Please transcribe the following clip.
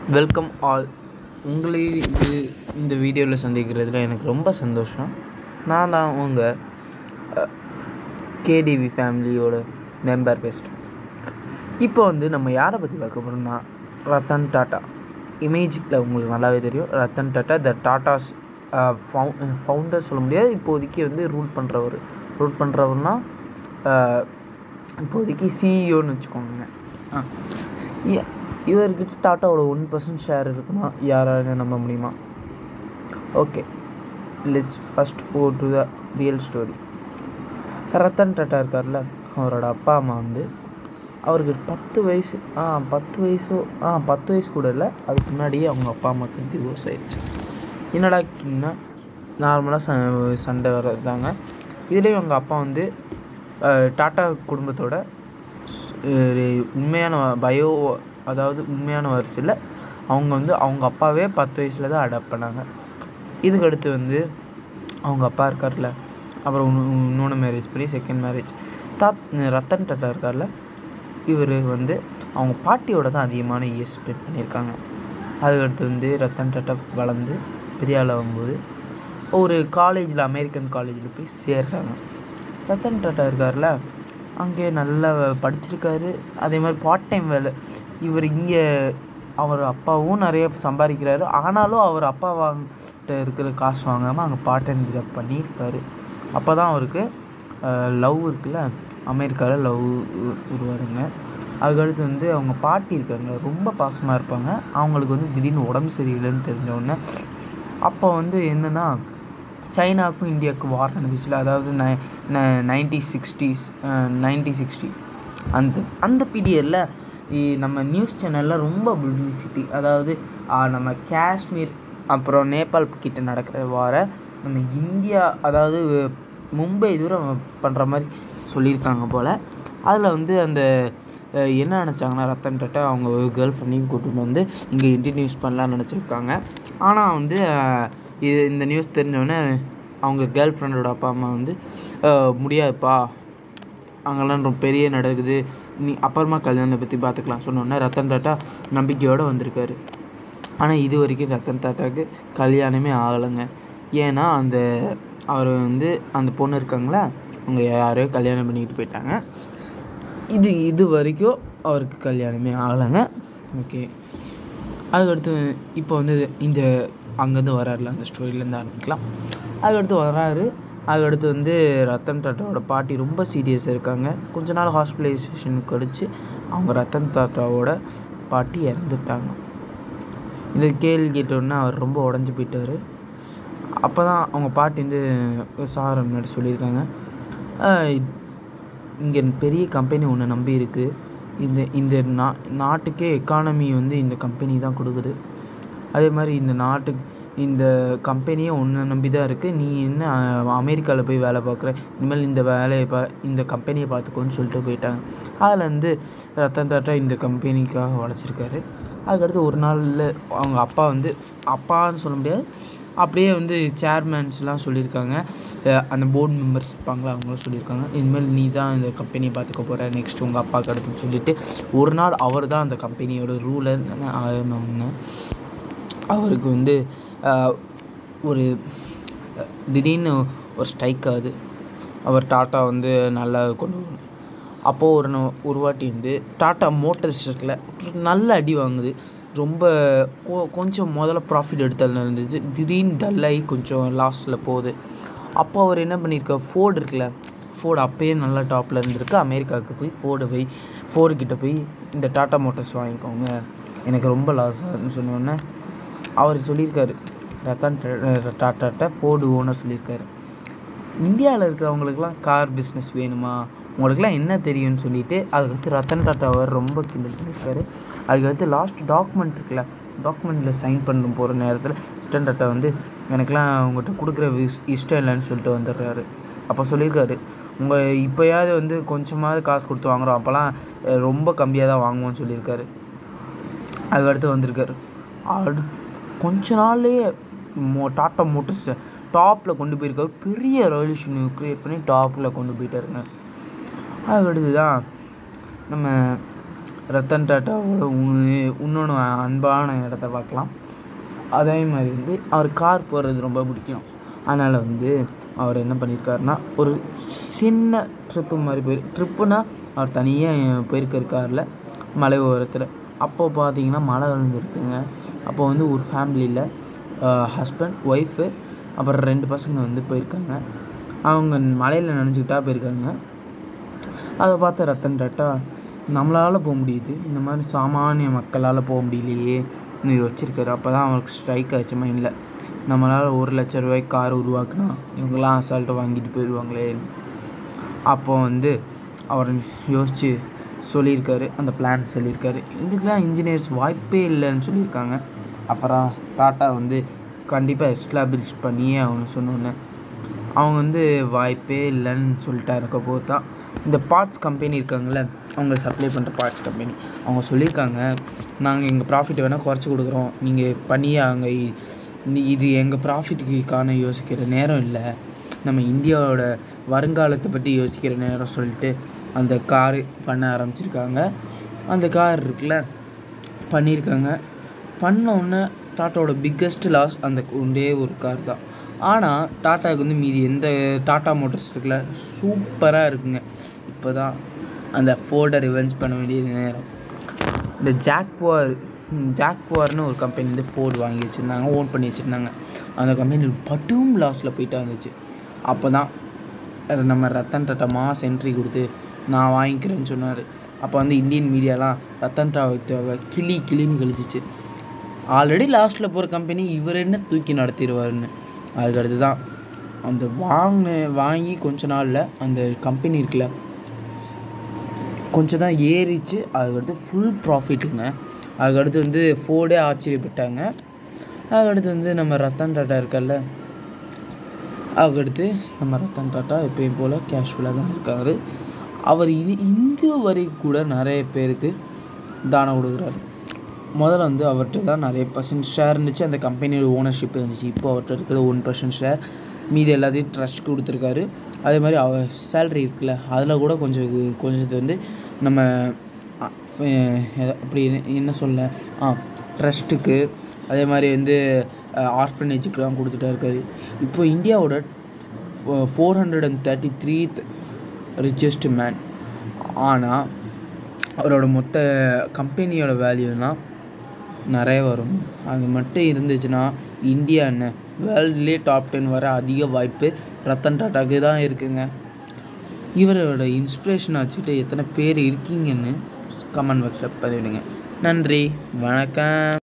welcome all உங்களை இது இந்த வீடியோவில் சந்திக்கிறதுல எனக்கு ரொம்ப சந்தோஷம் நான் தான் உங்கள் கேடிவி ஃபேமிலியோட மெம்பர் பேசுகிறேன் இப்போ வந்து நம்ம யாரை பற்றி பார்க்க போகிறோம்னா ரத்தன் டாட்டா இமேஜிக்கில் உங்களுக்கு நல்லாவே தெரியும் Ratan Tata the Tatas founder சொல்ல முடியாது இப்போதைக்கு வந்து ரூல் பண்ணுறவர் ரூல் பண்ணுறவர்னா இப்போதைக்கு சிஇஓன்னு வச்சுக்கோங்க ஆ இ- இவர்கிட்ட டாட்டாவோட ஒன் பர்சன்ட் ஷேர் இருக்குன்னா யாரால நம்ப முடியுமா okay let's first go to the real story Ratan Tata இருக்கார்ல அவரோட அப்பா அம்மா வந்து அவருக்கு பத்து வயசு ஆ பத்து வயசோ ஆ பத்து வயசு கூட இல்லை அதுக்கு முன்னாடியே அவங்க அப்பா அம்மாவுக்கு டிவோர்ஸ் ஆயிடுச்சு என்னடாக்கின்னா நார்மலாக ச சண்டை வர்றதுதாங்க இதுலேயும் அவங்க அப்பா வந்து அஹ், டாட்டா குடும்பத்தோட ஸ்- ஒரு உண்மையான பயோ அதாவது உண்மையான வரிசையில் அவங்க வந்து அவங்க அப்பாவே பத்து வயசில் தான் அடாப்ட் பண்ணாங்க இதுக்கு அடுத்து வந்து அவங்க அப்பா இருக்கார்ல அப்புறம் இன்னொ- இன்னொன்று மேரேஜ் பண்ணி second marriage that Ratan Tata இருக்கார்ல இவர் வந்து அவங்க பாட்டியோட தான் அதிகமான இயர்ஸ் ஸ்பெண்ட் பண்ணியிருக்காங்க அதுக்கடுத்து வந்து ரத்தன் டாட்டா வளர்ந்து பெரிய ஆள் ஆகும்போது ஒரு காலேஜில் அமெரிக்கன் காலேஜில் போய் சேர்றாங்க ரத்தன் டாட்டா இருக்கார்ல அங்கே நல்லா படிச்சிருக்காரு அதே மாதிரி பார்ட் டைம் வேலை இவர் இங்கே அவர் அப்பாவும் நிறைய சம்பாதிக்கிறாரு ஆனாலும் அவர் அப்பா வாங்கிட்ட இருக்கிற காசு வாங்காமல் அங்கே பார்ட் டைம் ஜாப் பண்ணியிருக்காரு அப்போ தான் அவருக்கு லவ் இருக்குல்ல அமெரிக்காவில் லவ் உருவாருங்க அதுக்கடுத்து வந்து அவங்க பாட்டி இருக்காங்க ரொம்ப பாசமாக இருப்பாங்க அவங்களுக்கு வந்து திடீர்னு உடம்பு சரியில்லைன்னு தெரிஞ்ச உடனே அப்போ வந்து என்னென்னா சைனாவுக்கும் இந்தியாவுக்கும் வார் நடந்துச்சுல அதாவது நை நைன்டி சிக்ஸ்டீஸ் நைன்டி சிக்ஸ்டி அந்த அந்த பீரியடில் நம்ம நியூஸ் சேனலில் ரொம்ப பப்ளிசிட்டி அதாவது ஆ, நம்ம காஷ்மீர் அப்புறம் நேபாள் கிட்ட நடக்கிற வார நம்ம இந்தியா அதாவது மும்பை தூரம் பண்ணுற மாதிரி சொல்லியிருக்காங்க போல் அதில் வந்து அந்த அஹ், என்ன நினச்சாங்கன்னா ரத்தன் டாட்டா அவங்க கேர்ள் ஃப்ரெண்டையும் கூட்டிட்டு வந்து இங்கே இந்தியன் நியூஸ் பண்ணலாம்னு நினச்சிருக்காங்க ஆனால் வந்து அஹ், இது இந்த நியூஸ் தெரிஞ்சவொடனே அவங்க கேர்ள் ஃப்ரெண்டோட அப்பா அம்மா வந்து அஹ், முடியாதுப்பா அங்கெல்லாம் ரொம்ப பெரிய நடக்குது நீ அப்புறமா கல்யாணத்தை பற்றி பார்த்துக்கலாம் சொன்னோன்னே ரத்தன் டாட்டா நம்பிக்கையோடு வந்திருக்காரு ஆனால் இது வரைக்கும் ரத்தன் டாட்டாவுக்கு கல்யாணமே ஆகலைங்க ஏன்னா அந்த அவர் வந்து அந்த பொண்ணு இருக்காங்களா அவங்க யாரையோ கல்யாணம் பண்ணிக்கிட்டு போயிட்டாங்க இது இது வரைக்கும் அவருக்கு கல்யாணமே ஆகலைங்க ஓகே அதுக்கடுத்து இப்போ வந்து இந்த அங்கேருந்து வராருல அந்த ஸ்டோரியிலேருந்து ஆரம்பிக்கலாம் அதுக்கடுத்து வராரு அதுக்கடுத்து வந்து ரத்தன் டாட்டாவோட பாட்டி ரொம்ப சீரியஸாக இருக்காங்க கொஞ்ச நாள் ஹாஸ்பிட்டலைசேஷன் கழிச்சு அவங்க ரத்தன் டாட்டாவோட பாட்டி இறந்துட்டாங்க இந்த கேள்வி கேட்டோடனே அவர் ரொம்ப உடஞ்சி போயிட்டார் அப்போ தான் அவங்க பாட்டி வந்து சார் முன்னாடி சொல்லியிருக்காங்க இங்கே பெரிய கம்பெனி ஒன்று நம்பி இருக்குது இந்த இந்த நா நாட்டுக்கே எக்கானமி வந்து இந்த கம்பெனி தான் கொடுக்குது அதே மாதிரி இந்த நாட்டுக்கு இந்த கம்பெனியே ஒன்று நம்பி தான் இருக்குது நீ என்ன அமெரிக்காவில் போய் வேலை பார்க்குற இனிமேல் இந்த வேலையை பா இந்த கம்பெனியை பார்த்துக்கோன்னு சொல்லிட்டு போயிட்டாங்க அதில் வந்து ரத்தன் டாட்டா இந்த கம்பெனிக்காக உழைச்சிருக்காரு அதுக்கடுத்து ஒரு நாளில் அவங்க அப்பா வந்து அப்பான்னு சொல்ல முடியாது அப்படியே வந்து சேர்மேன்ஸ்லாம் சொல்லியிருக்காங்க அஹ் அந்த போர்டு மெம்பர்ஸ் இருப்பாங்களா அவங்களும் சொல்லியிருக்காங்க இனிமேல் நீ தான் இந்த கம்பெனியை பார்த்துக்க போகிற நெக்ஸ்ட் உங்கள் அப்பாவுக்கு அடுத்துன்னு சொல்லிட்டு ஒரு நாள் அவர் தான் அந்த கம்பெனியோட ரூலர் ஆகணும்னு அவருக்கு வந்து ஆஹ், ஒரு அஹ், திடீர்னு ஒரு ஸ்ட்ரைக் ஆகுது அவர் டாட்டா வந்து நல்லா கொண்டு வரணும் அப்போது ஒரு நா- ஒரு வாட்டி வந்து டாட்டா மோட்டர்ஸ் இருக்குல்ல நல்ல அடி வாங்குது ரொம்ப கொ கொஞ்சம் முதல்ல ப்ராஃபிட் எடுத்தால் இருந்துச்சு திடீர்னு டல்லாகி கொஞ்சம் லாஸில் போகுது அப்போ அவர் என்ன பண்ணியிருக்கார் ஃபோர்டு இருக்குல்ல ஃபோர்டு அப்போயே நல்லா டாப்பில் இருந்திருக்கு அமெரிக்காவுக்கு போய் ஃபோர்டு போய் ஃபோர்டு கிட்ட போய் இந்த டாட்டா மோட்டர்ஸ் வாங்கிக்கோங்க எனக்கு ரொம்ப லாஸ் ஆகுதுன்னு சொன்னோடனே அவர் சொல்லியிருக்காரு ரத்தன் டா- டாட்டாட்ட ஃபோர்டு ஓனர் சொல்லியிருக்காரு இந்தியாவில் இருக்கிறவங்களுக்குலாம் கார் பிஸ்னஸ் வேணுமா உங்களுக்குலாம் என்ன தெரியும்னு சொல்லிட்டு அதுக்கடுத்து ரத்தன் டாட்டா அவர் ரொம்ப கிண்டல் பண்ணியிருக்காரு அதுக்கடுத்து லாஸ்ட் டாக்குமெண்ட் இருக்குல்ல டாக்குமெண்ட்டில் சைன் பண்ண போகிற நேரத்தில் ரத்தன் டாட்டா வந்து எனக்குலாம் உங்கள்கிட்ட கொடுக்குற விஷ் இஷ்டம் இல்லைன்னு சொல்லிட்டு வந்துடுறாரு அப்போ சொல்லியிருக்காரு உங்கள் இப்போயாவது வந்து கொஞ்சமாவது காசு கொடுத்து வாங்குறோம் அப்போல்லாம் அஹ், ரொம்ப கம்மியாக தான் வாங்குவோம்னு சொல்லியிருக்காரு அதுக்கடுத்து வந்திருக்காரு அடுத்து கொஞ்ச நாள்லேயே மோ டாட்டா மோட்டர்ஸ் டாப்பில் கொண்டு போயிருக்காரு பெரிய ரெவல்யூஷன் க்ரியேட் பண்ணி டாப்பில் கொண்டு போயிட்டாருங்க அதுக்கடுத்து தான் நம்ம ரத்தன் டாட்டாவோட இன்னொன்று அன்பான இடத்த பார்க்கலாம் அதே மாதிரி வந்து அவர் கார் போகிறது ரொம்ப பிடிக்கும் அதனால் வந்து அவர் என்ன பண்ணியிருக்காருன்னா ஒரு சின்ன ட்ரிப்பு மாதிரி போய் ட்ரிப்புனா அவர் தனியாக போயிருக்காரு காரில் மலை ஓரத்தில் அப்போது பார்த்தீங்கன்னா மழை விழுந்துருக்குங்க அப்போ வந்து ஒரு ஃபேமிலியில் ஹஸ்பண்ட் ஒய்ஃபு அப்புறம் ரெண்டு பசங்க வந்து போயிருக்காங்க அவங்க மலையில் நனைஞ்சிக்கிட்டா போயிருக்காங்க அதை பார்த்த ரத்தன் டாட்டா நம்மளால் போக முடியுது இந்த மாதிரி சாமானிய மக்களால் போக முடியலையே யோசிச்சிருக்காரு அப்போ தான் அவருக்கு ஸ்ட்ரைக் ஆச்சு மைண்டில் நம்மளால் ஒரு லட்ச ரூபாய்க்கு கார் உருவாக்குனா இவங்கெல்லாம் அசால்ட்டை வாங்கிட்டு போயிடுவாங்களே அப்போ வந்து அவர் யோசித்து சொல்லியிருக்காரு அந்த பிளான் சொல்லியிருக்காரு இதுக்கெலாம் இன்ஜினியர்ஸ் வாய்ப்பே இல்லைன்னு சொல்லியிருக்காங்க அப்புறம் டாட்டா வந்து கண்டிப்பாக எஸ்டாப்ளிஷ் பண்ணியே அவங்க சொன்னோன்னே அவங்க வந்து வாய்ப்பே இல்லைன்னு சொல்லிட்டா இருக்க போது தான் இந்த பார்ட்ஸ் கம்பெனி இருக்காங்கள்ல அவங்க சப்ளை பண்ணுற பார்ட்ஸ் கம்பெனி அவங்க சொல்லியிருக்காங்க நாங்கள் எங்கள் ப்ராஃபிட்டை வேணால் குறைச்சி கொடுக்குறோம் நீங்கள் பண்ணியே அங்கே இது எங்கள் ப்ராஃபிட்டுக்கான யோசிக்கிற நேரம் இல்லை நம்ம இந்தியாவோட வருங்காலத்தை பற்றி யோசிக்கிற நேரம் சொல்லிட்டு அந்த கார் பண்ண ஆரம்பிச்சிருக்காங்க அந்த கார் இருக்குல்ல பண்ணியிருக்காங்க பண்ண உடனே டாட்டாவோட பிக்கஸ்ட் லாஸ் அந்த ஒன்றே ஒரு கார் தான் ஆனால் டாட்டாவுக்கு வந்து மீதி எந்த டாட்டா மோட்டர்ஸ் இருக்குல்ல சூப்பராக இருக்குங்க இப்போ தான் அந்த ஃபோர்டை ரிவென்ஸ் பண்ண வேண்டியது நேரம் இந்த ஜாக்வார் ஜாக்வார்னு ஒரு கம்பெனி வந்து ஃபோர்டு வாங்கி வச்சுருந்தாங்க ஓன் பண்ணி வச்சுருந்தாங்க அந்த கம்பெனி பட்டும் லாஸில் போயிட்டு வந்துச்சு அப்போ தான் நம்ம ரத்தன் டாட்டா மாஸ் என்ட்ரி கொடுத்து நான் வாங்கிக்கிறேன்னு சொன்னார் அப்போ வந்து இந்தியன் மீடியாலாம் ரத்தன் டாட்டாவை கிளி கிளின்னு கழிச்சிச்சு ஆல்ரெடி லாஸ்ட்டில் போகிற கம்பெனி இவர் என்ன தூக்கி நடத்திடுவாருன்னு அதுக்கடுத்து தான் அந்த வாங்கின வாங்கி கொஞ்ச நாளில் அந்த கம்பெனி இருக்குல்ல கொஞ்சம் தான் ஏறிச்சு அதுக்கடுத்து ஃபுல் ப்ராஃபிட்டுங்க அதுக்கடுத்து வந்து ஃபோர்டே ஆச்சரியப்பட்டாங்க அதுக்கடுத்து வந்து நம்ம ரத்தன் டாட்டா இருக்கல்ல அதுக்கடுத்து நம்ம ரத்தன் டாட்டா எப்பயும் போல் கேஷுவலாக தான் இருக்கார் அவர் இது இந்த வரை கூட நிறைய பேருக்கு தானம் கொடுக்குறாரு முதல்ல வந்து அவர்கிட்ட தான் நிறைய பர்சன்ட் ஷேர் இருந்துச்சு அந்த கம்பெனியோட ஓனர்ஷிப் இருந்துச்சு இப்போ அவர்கிட்ட இருக்கிற ஒன் பர்சன்ட் ஷேர் மீதி எல்லாத்தையும் ட்ரஸ்ட் கொடுத்துருக்காரு அதே மாதிரி அவர் சேல்ரி இருக்குல்ல அதில் கூட கொஞ்சம் கொஞ்சத்தை வந்து நம்ம அப்படி என்ன சொல்ல ஆ ட்ரஸ்ட்டுக்கு அதே மாதிரி வந்து ஆர்ஃபனேஜுக்கெலாம் கொடுத்துட்டா இருக்காரு இப்போ இந்தியாவோட four hundred and thirty third richest man ஆனால் அவரோட மொத்த கம்பெனியோட வேல்யூனா நிறைய வரும் அது மட்டும் இருந்துச்சுன்னா இந்தியா என்ன வேர்ல்ட்லேயே டாப் டென் வர அதிக வாய்ப்பு ரத்தன் டாட்டாக்கு தான் இருக்குங்க இவரோட இன்ஸ்பிரேஷனை வச்சுட்டு எத்தனை பேர் இருக்கீங்கன்னு கமெண்ட் பாக்ஸில் பதிவிடுங்க நன்றி வணக்கம்